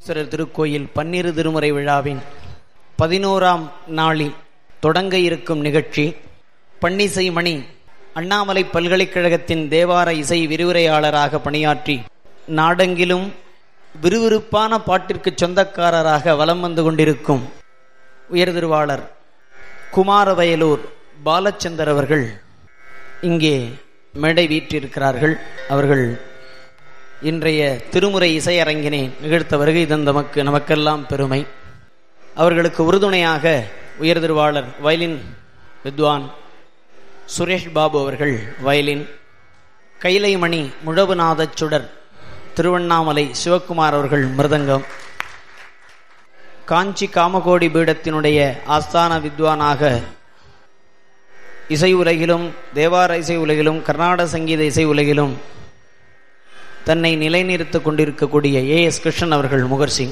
ஈஸ்வரர் திருக்கோயில் பன்னிரு திருமுறை விழாவின் பதினோராம் நாளில் தொடங்க இருக்கும் நிகழ்ச்சி பன்னிசை மணி அண்ணாமலை பல்கலைக்கழகத்தின் தேவார இசை விரிவுரையாளராக பணியாற்றி நாடெங்கிலும் விறுவிறுப்பான பாட்டிற்கு சொந்தக்காரராக வலம் வந்து கொண்டிருக்கும் உயர்திருவாளர் குமாரவயலூர் பாலச்சந்தர் அவர்கள் இங்கே மேடை வீற்றிருக்கிறார்கள் அவர்கள் இன்றைய திருமுறை இசையரங்கினை நிகழ்த்த வருகை தந்தமக்கு நமக்கெல்லாம் பெருமை அவர்களுக்கு உறுதுணையாக உயர்திருவாளர் வயலின் வித்வான் சுரேஷ் பாபு அவர்கள் வயலின் கைலைமணி முழவுநாதச் சுடர் திருவண்ணாமலை சிவக்குமார் அவர்கள் மிருதங்கம் காஞ்சி காமகோடி பீடத்தினுடைய ஆஸ்தான வித்வானாக இசை உலகிலும் தேவார இசை உலகிலும் கர்நாடக சங்கீத இசை உலகிலும் தன்னை நிலைநிறுத்திக் கொண்டிருக்கக்கூடிய ஏ எஸ் கிருஷ்ணன் அவர்கள் முகர்சிங்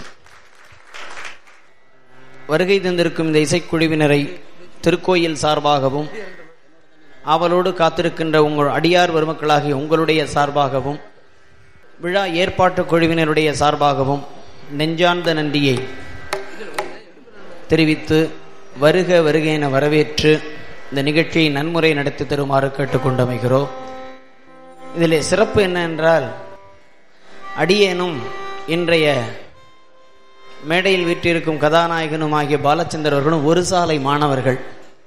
வருகை தந்திருக்கும் இந்த இசைக்குழுவினரை திருக்கோயில் சார்பாகவும் ஆவலோடு காத்திருக்கின்ற உங்கள் அடியார் பெருமக்களாகிய உங்களுடைய சார்பாகவும் விழா ஏற்பாட்டு குழுவினருடைய சார்பாகவும் நெஞ்சார்ந்த நன்றியை தெரிவித்து வருக வருக என வரவேற்று இந்த நிகழ்ச்சியை நன்முறை நடத்தி தருமாறு கேட்டுக்கொண்டமைகிறோம் இதில் சிறப்பு என்ன என்றால் அடியேனும் இன்றைய மேடையில் வீற்றிருக்கும் கதாநாயகனும் ஆகிய பாலச்சந்தர் அவர்களும் ஒரு சாலை மாணவர்கள்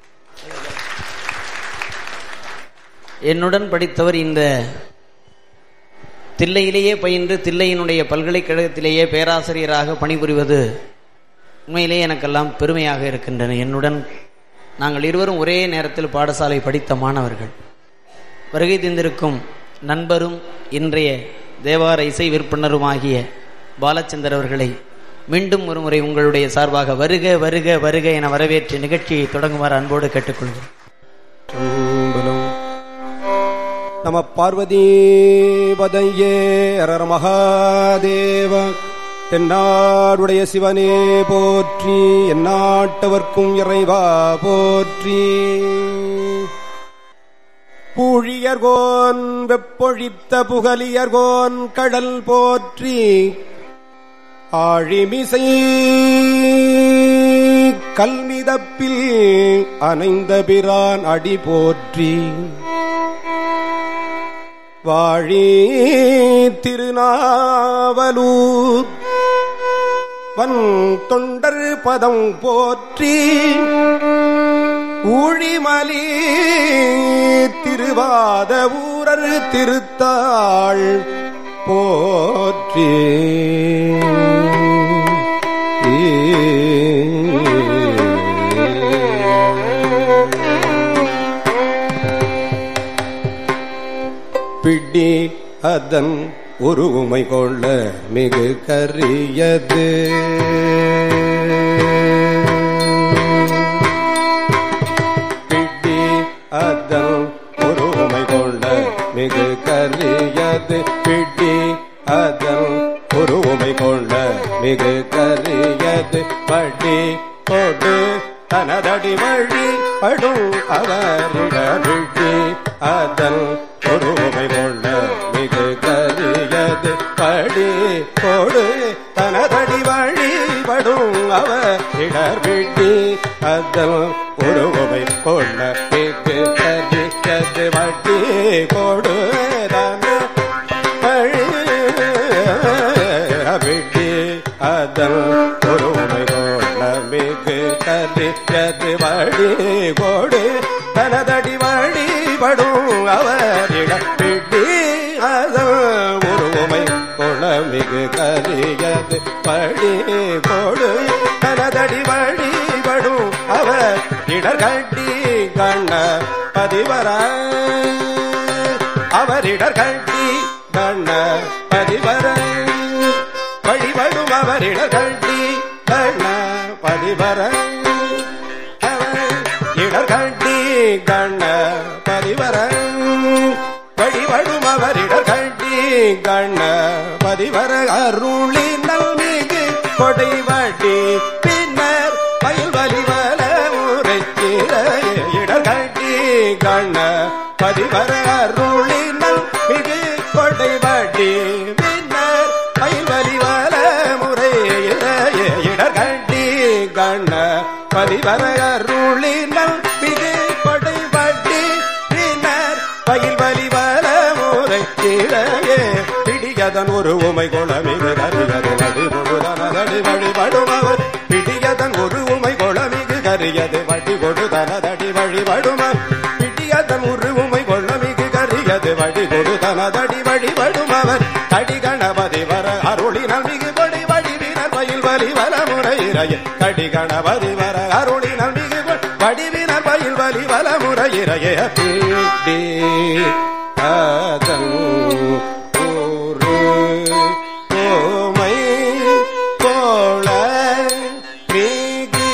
என்னுடன் படித்தவர் இந்த தில்லையிலேயே பயின்று தில்லையினுடைய பல்கலைக்கழகத்திலேயே பேராசிரியராக பணிபுரிவது உண்மையிலே எனக்கெல்லாம் பெருமையாக இருக்கின்றன என்னுடன் நாங்கள் இருவரும் ஒரே நேரத்தில் பாடசாலை படித்த மாணவர்கள் வருகை தந்திருக்கும் நண்பரும் இன்றைய தேவார இசை விற்பனருமாகிய பாலச்சந்தர் அவர்களை மீண்டும் ஒருமுறை உங்களுடைய சார்பாக வருக வருக வருக என வரவேற்று நிகழ்ச்சியை தொடங்குமாறு அன்போடு கேட்டுக்கொள்கிறேன் நம பார்வதி பதையே அரர் மகாதேவ தென்னாடுடைய சிவனே போற்றி எந்நாட்டவர்க்கும் இறைவா போற்றி பூழியர்கோன் வெப்பொழித்த புகலியர்கோன் கடல் போற்றி ஆழிமிசை கல்மிதப்பில் அணைந்த பிரான் அடி போற்றி வாழி திருநாவலூர் வன் தொண்டர் பதம் போற்றி ஊழிமலி திருவாத ஊரர் திருத்தாள் போற்றி பிடி அதன் உருவுமை கொள்ள மிகு கரியது பிடி அதன் உருவுமை கொள்ள மிகு கரியது பிடி அதன் உருவுமை கொள்ள மிகு கரியது படி கொடு தனதடி வழி படும் அவரிட விழி அதன் உருவை கொள்ள மிகு கரியது படி கொடு தனதடி வழிபடும் அவர் இடர் விழி அதன் உருவை கொள்ள மிகு கரியது வட்டி கொடு தன விழி அதன் உருவை கொள்ள மிகு கரியது வழி கொடு தனதடி வழிபடும் அவரிட பிடி அதன் உருவமை கொளமிகு கரியது படி கொடு தனதடி வழிபடும் அவர் இடர் கட்டி கண்ண பதிவர அவரிடர் கட்டி கண்ண பதிவர வழிபடும் அவரிடர் கட்டி கண்ண பதிவர இடர் கட்டி கண்ண பதிவர வழிபடும் அவரிடர் கட்டி கண்ண பதிவர அருளி நல்மிகு கொடை வாட்டி பின்னர் பயில் வலிவல உரைக்கிற இடர் கட்டி கண்ண பதிவர அருளி நல்மிகு கொடை வாட்டி பின்னர் பயில் வலிவல முறை பதிவர அருளினல் மிகு கொடை வட்டி பின்னர் பயில் வலி வர முறை கீழையே பிடியதன் ஒரு உமை குளமிகு கரியது வடி கொடுதனதடி வழிபடுமவர் பிடியதன் ஒரு உமை குளமிகு கரியது வடி கொடுதனதடி வழிபடுமவர் பிடியதன் ஒரு உமை குளமிகு கரியது வடி கொடுதனதடி வழிபடுமவர் கடி கணபதி வர அருளினால் மிகு கொடி வடிவினர் பயில் வலி வர முறையிறைய கடி கணபதி வர அருளினால் மிகு கொடி வடிவினர் பயில் வலி வல முறையிறைய பீடி அதன் ஒரு ஓமை கோள மிகு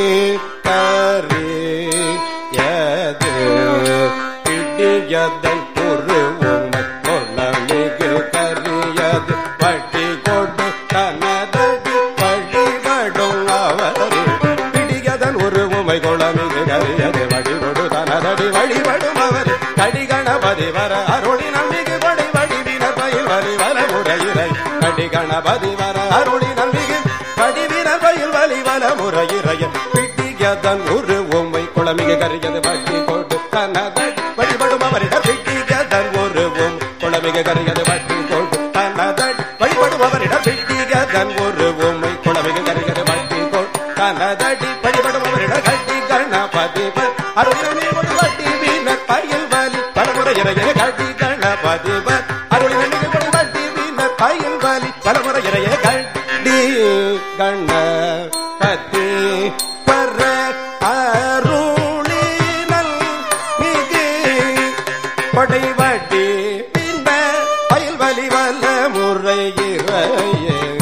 கரியது பிடியதன் ஒரு உண்மை கொள்ள மிகு கரியது வட்டி கொடு தனதடி வழிபடும் அவர் பிடியதன் ஒரு உமை கொள்ள மிகு கரியது வழி கொடு தனதடி வழிபடும் அவர் கடி கணபதி வர அருளி நம்பிக்கை கொடை வடிவினர் பயில் வலி வர முறையிறை கடி கணபதி வர அருளி நம்பிக்கை வடிவினர் பயில் வலி வர முறையிறைய பிடியதன் ஒரு உண்மை குளமிக கரியது வட்டி கொடு தனதடி வழிபடும் அவரிடம் பிடியதன் ஒரு உம் குளமிக கரியது வட்டி கொடு தனதடி வழிபடும் அவரிடம் பிடியதன் ஒரு உண்மை குளமிக கரியது வட்டி கொடு தனதடி வழிபடும் அவரிடம் கட்டி கணபதி அருளினமே கொடு வட்டி வீணர் பயில் வலி பலமுறை இறைய கட்டி கணபதி அருளினமே கொடு வட்டி வீணர் பயில் வலி பலமுறை இறைய கட்டி கணபதி பர அருளினல் மிகு கொடை வட்டி பின்ன பயில் வலி வல்ல முறை இறையே